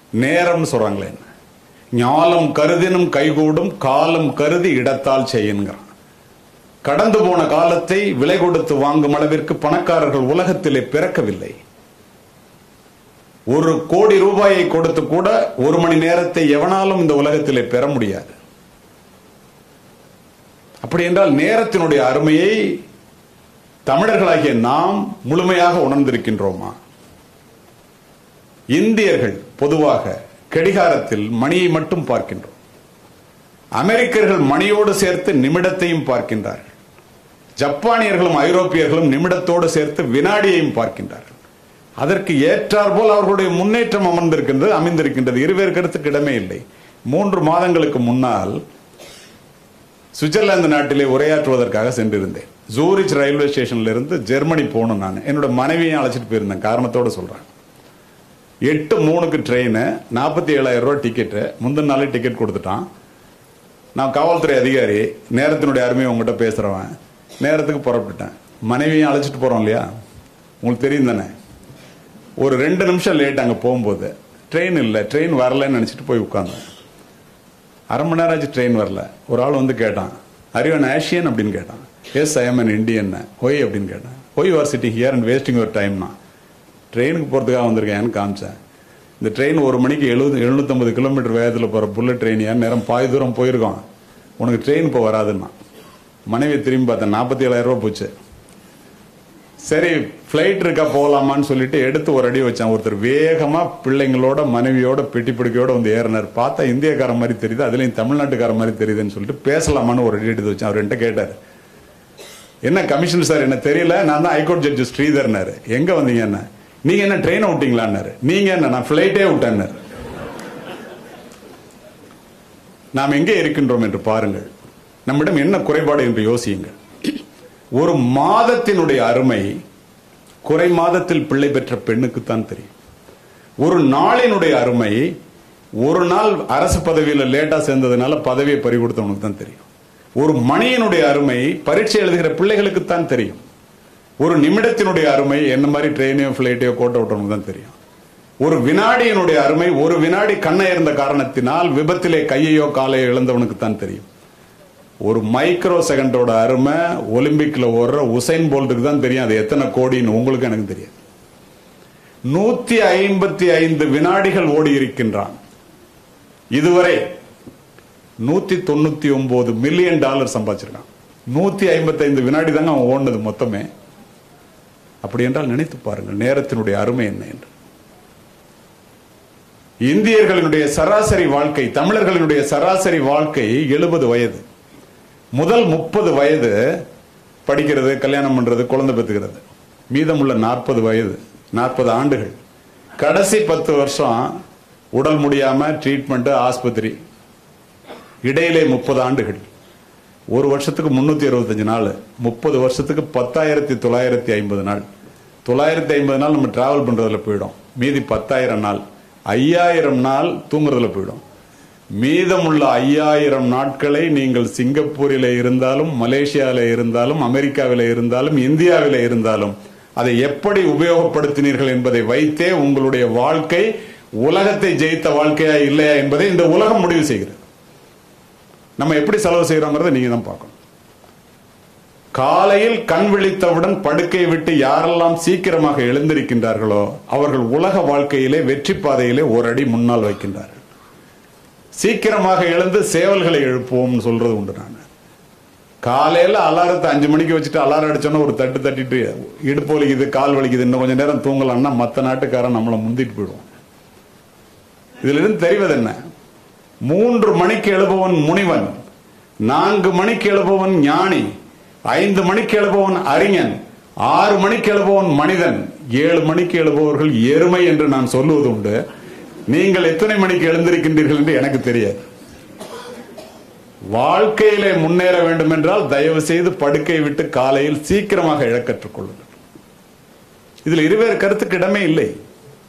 நேரம் சொல்றாங்களே ஞாலம் கருதினும் கைகூடும் காலம் கருதி இடத்தால் செய்யுங்கிறான் கடந்து போன காலத்தை விலை கொடுத்து வாங்கும் அளவிற்கு பணக்காரர்கள் உலகத்திலே பிறக்கவில்லை ஒரு கோடி ரூபாயை கொடுத்து கூட ஒரு மணி நேரத்தை எவனாலும் இந்த உலகத்திலே பெற முடியாது அப்படி என்றால் நேரத்தினுடைய அருமையை தமிழர்களாகிய நாம் முழுமையாக உணர்ந்திருக்கின்றோமா இந்தியர்கள் பொதுவாக கடிகாரத்தில் மணியை மட்டும் பார்க்கின்றோம் அமெரிக்கர்கள் மணியோடு சேர்த்து நிமிடத்தையும் பார்க்கின்றார்கள் ஜப்பானியர்களும் ஐரோப்பியர்களும் நிமிடத்தோடு சேர்த்து வினாடியையும் பார்க்கின்றார்கள் அதற்கு ஏற்றாற்போல் அவர்களுடைய முன்னேற்றம் அமர்ந்திருக்கின்றது அமைந்திருக்கின்றது இருவேறு கருத்துக்கு இடமே இல்லை மூன்று மாதங்களுக்கு முன்னால் சுவிட்சர்லாந்து நாட்டிலே உரையாற்றுவதற்காக சென்றிருந்தேன் ஜூரிச் ரயில்வே ஸ்டேஷன்ல இருந்து ஜெர்மனி போகணும் நான் என்னோட மனைவியும் அழைச்சிட்டு போயிருந்தேன் காரணத்தோட சொல்றேன் எட்டு மூணுக்கு ட்ரெயின் நாற்பத்தி ஏழாயிரம் ரூபாய் டிக்கெட்டு முந்தின நாளே டிக்கெட் கொடுத்துட்டான் நான் காவல்துறை அதிகாரி நேரத்தினுடைய அருமையை உங்ககிட்ட பேசுறவன் நேரத்துக்கு புறப்பட்டுட்டேன் மனைவியும் அழைச்சிட்டு போறோம் இல்லையா உங்களுக்கு தெரியும் தானே ஒரு ரெண்டு நிமிஷம் லேட் அங்கே போகும்போது ட்ரெயின் இல்லை ட்ரெயின் வரலன்னு நினச்சிட்டு போய் உட்காந்தேன் அரை மணி நேரம் ஆச்சு ட்ரெயின் வரல ஒரு ஆள் வந்து கேட்டான் அறிவன் ஆஷியன் அப்படின்னு கேட்டான் yes I am an Indian why அப்படின்னு கேட்டேன் why are sitting here and wasting your டைம்னா ட்ரெயினுக்கு போகிறதுக்காக வந்திருக்கேன்னு காமிச்சேன் இந்த ட்ரெயின் ஒரு மணிக்கு எழுபது எழுநூத்தம்பது கிலோமீட்டர் வேகத்தில் போகிற புல்லட் ட்ரெயின் ஏன் நேரம் பாதி தூரம் போயிருக்கோம் உனக்கு ட்ரெயின் இப்போ வராதுன்னா மனைவி திரும்பி பார்த்தேன் நாற்பத்தி ஏழாயிரம் ரூபா போச்சு சரி ஃப்ளைட் இருக்கா போகலாமான்னு சொல்லிட்டு எடுத்து ஒரு அடி வச்சான் ஒருத்தர் வேகமா பிள்ளைங்களோட மனைவியோட பெட்டி பிடிக்கையோட வந்து ஏறினார் பார்த்தா இந்தியக்கார மாதிரி தெரியுது அதுலயும் தமிழ்நாட்டுக்கார மாதிரி தெரியுதுன்னு சொல்லிட்டு பேசலாமான்னு ஒரு அடி எடுத்து வச்சான் அவர் என்கிட்ட கேட்டார் என்ன கமிஷன் சார் என்ன தெரியல நான் தான் ஹைகோர்ட் ஜட்ஜ் ஸ்ரீதர்னாரு எங்க வந்தீங்க என்ன நீங்க என்ன ட்ரெயினை விட்டீங்களான்னாரு நீங்க என்ன நான் ஃபிளைட்டே விட்டேன்னாரு நாம் எங்கே இருக்கின்றோம் என்று பாருங்கள் நம்மிடம் என்ன குறைபாடு என்று யோசியுங்கள் ஒரு மாதத்தினுடைய அருமை குறை மாதத்தில் பிள்ளை பெற்ற பெண்ணுக்குத்தான் தெரியும் ஒரு நாளினுடைய அருமை ஒரு நாள் அரசு பதவியில லேட்டா சேர்ந்ததுனால பதவியை பறி கொடுத்தவனுக்கு தான் தெரியும் ஒரு மணியினுடைய அருமை பரீட்சை எழுதுகிற பிள்ளைகளுக்குத்தான் தெரியும் ஒரு நிமிடத்தினுடைய அருமை என்ன மாதிரி ட்ரெயினையோ பிளைட்டையோ கோட்டை விட்டவனுக்கு தான் தெரியும் ஒரு வினாடியினுடைய அருமை ஒரு வினாடி கண்ணை இருந்த காரணத்தினால் விபத்திலே கையையோ காலையோ இழந்தவனுக்கு தான் தெரியும் ஒரு மைக்ரோ செகண்டோட அருமை ஒலிம்பிக்ல ஓடுற உசைன் போல்ட்டுக்கு தான் தெரியும் அது எத்தனை கோடின்னு உங்களுக்கு எனக்கு தெரியாது நூத்தி ஐம்பத்தி ஐந்து வினாடிகள் ஓடி இருக்கின்றான் இதுவரை நூத்தி தொண்ணூத்தி ஒன்பது மில்லியன் டாலர் சம்பாதிச்சிருக்கான் நூத்தி ஐம்பத்தி ஐந்து வினாடி தாங்க அவன் ஓடினது மொத்தமே அப்படி என்றால் நினைத்து பாருங்கள் நேரத்தினுடைய அருமை என்ன என்று இந்தியர்களினுடைய சராசரி வாழ்க்கை தமிழர்களினுடைய சராசரி வாழ்க்கை எழுபது வயது முதல் முப்பது வயது படிக்கிறது கல்யாணம் பண்றது குழந்தை பெற்றுக்கிறது மீதமுள்ள நாற்பது வயது நாற்பது ஆண்டுகள் கடைசி பத்து வருஷம் உடல் முடியாம ட்ரீட்மெண்ட் ஆஸ்பத்திரி இடையிலே முப்பது ஆண்டுகள் ஒரு வருஷத்துக்கு முன்னூத்தி அறுபத்தஞ்சு நாள் முப்பது வருஷத்துக்கு பத்தாயிரத்தி தொள்ளாயிரத்தி ஐம்பது நாள் தொள்ளாயிரத்தி ஐம்பது நாள் நம்ம டிராவல் பண்றதுல போயிடும் மீதி பத்தாயிரம் நாள் ஐயாயிரம் நாள் தூங்குறதுல போயிடும் மீதமுள்ள ஐயாயிரம் நாட்களை நீங்கள் சிங்கப்பூரில் இருந்தாலும் மலேசியாவில் இருந்தாலும் அமெரிக்காவில் இருந்தாலும் இந்தியாவில் இருந்தாலும் அதை எப்படி உபயோகப்படுத்தினீர்கள் என்பதை வைத்தே உங்களுடைய வாழ்க்கை உலகத்தை ஜெயித்த வாழ்க்கையா இல்லையா என்பதை இந்த உலகம் முடிவு செய்கிறது நம்ம எப்படி செலவு செய்யறோங்கிறத நீங்க தான் பார்க்கணும் காலையில் கண் விழித்தவுடன் படுக்கை விட்டு யாரெல்லாம் சீக்கிரமாக எழுந்திருக்கின்றார்களோ அவர்கள் உலக வாழ்க்கையிலே வெற்றி பாதையிலே ஒரு அடி முன்னால் வைக்கின்றார்கள் சீக்கிரமாக எழுந்து சேவல்களை எழுப்புவோம்னு சொல்றது உண்டு நான் காலையில அலாரத்தை அஞ்சு மணிக்கு வச்சுட்டு அலாரம் அடிச்சோன்னா ஒரு தட்டு தட்டிட்டு இடுப்பு வலிக்குது கால் வலிக்குது இன்னும் கொஞ்சம் நேரம் தூங்கலாம்னா மற்ற நாட்டுக்காரன் நம்மளை முந்திட்டு போயிடுவோம் இதுல இருந்து தெரிவது என்ன மூன்று மணிக்கு எழுபவன் முனிவன் நான்கு மணிக்கு எழுபவன் ஞானி ஐந்து மணிக்கு எழுபவன் அறிஞன் ஆறு மணிக்கு எழுபவன் மனிதன் ஏழு மணிக்கு எழுபவர்கள் எருமை என்று நான் சொல்லுவது உண்டு நீங்கள் எத்தனை மணிக்கு எழுந்திருக்கின்றீர்கள் என்று எனக்கு தெரியாது வாழ்க்கையிலே முன்னேற வேண்டும் என்றால் தயவு செய்து படுக்கை விட்டு காலையில் சீக்கிரமாக இழக்கற்றுக் கொள்ளுங்கள் இதுல இருவேறு கருத்துக்கு இடமே இல்லை